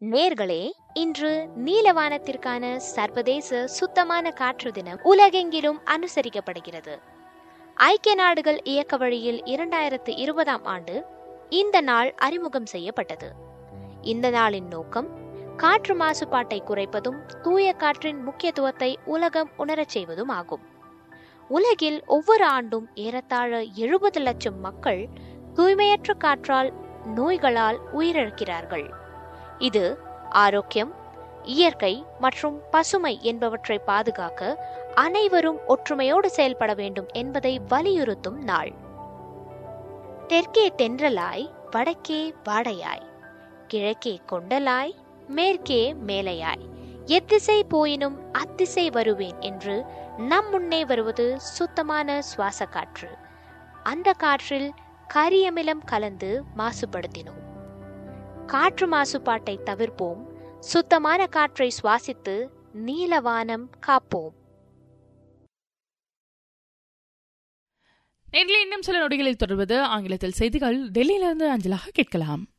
நேர்களே இன்று நீலவானத்திற்கான சர்வதேச சுத்தமான காற்று தினம் உலகெங்கிலும் அனுசரிக்கப்படுகிறது ஐக்கிய நாடுகள் இயக்க வழியில் இரண்டாயிரத்து இருபதாம் ஆண்டு இந்த நாள் அறிமுகம் செய்யப்பட்டது இந்த நாளின் நோக்கம் காற்று மாசுபாட்டை குறைப்பதும் தூய காற்றின் முக்கியத்துவத்தை உலகம் உணரச் செய்வதும் ஆகும் உலகில் ஒவ்வொரு ஆண்டும் ஏறத்தாழ எழுபது லட்சம் மக்கள் தூய்மையற்ற காற்றால் நோய்களால் உயிரிழக்கிறார்கள் இது ஆரோக்கியம் இயற்கை மற்றும் பசுமை என்பவற்றை பாதுகாக்க அனைவரும் ஒற்றுமையோடு செயல்பட வேண்டும் என்பதை வலியுறுத்தும் நாள் தெற்கே தென்றலாய் வடக்கே வாடையாய் கிழக்கே கொண்டலாய் மேற்கே மேலையாய் எத்திசை போயினும் அத்திசை வருவேன் என்று நம் முன்னே வருவது சுத்தமான சுவாச காற்று அந்த காற்றில் கரியமிலம் கலந்து மாசுபடுத்தினோம் காற்று மாசுபாட்டை தவிர்ப்போம் சுத்தமான காற்றை சுவாசித்து நீலவானம் காப்போம் நேரில் இன்னும் சில நொடிகளில் தொடர்வது ஆங்கிலத்தில் செய்திகள் டெல்லியிலிருந்து அஞ்சலாக கேட்கலாம்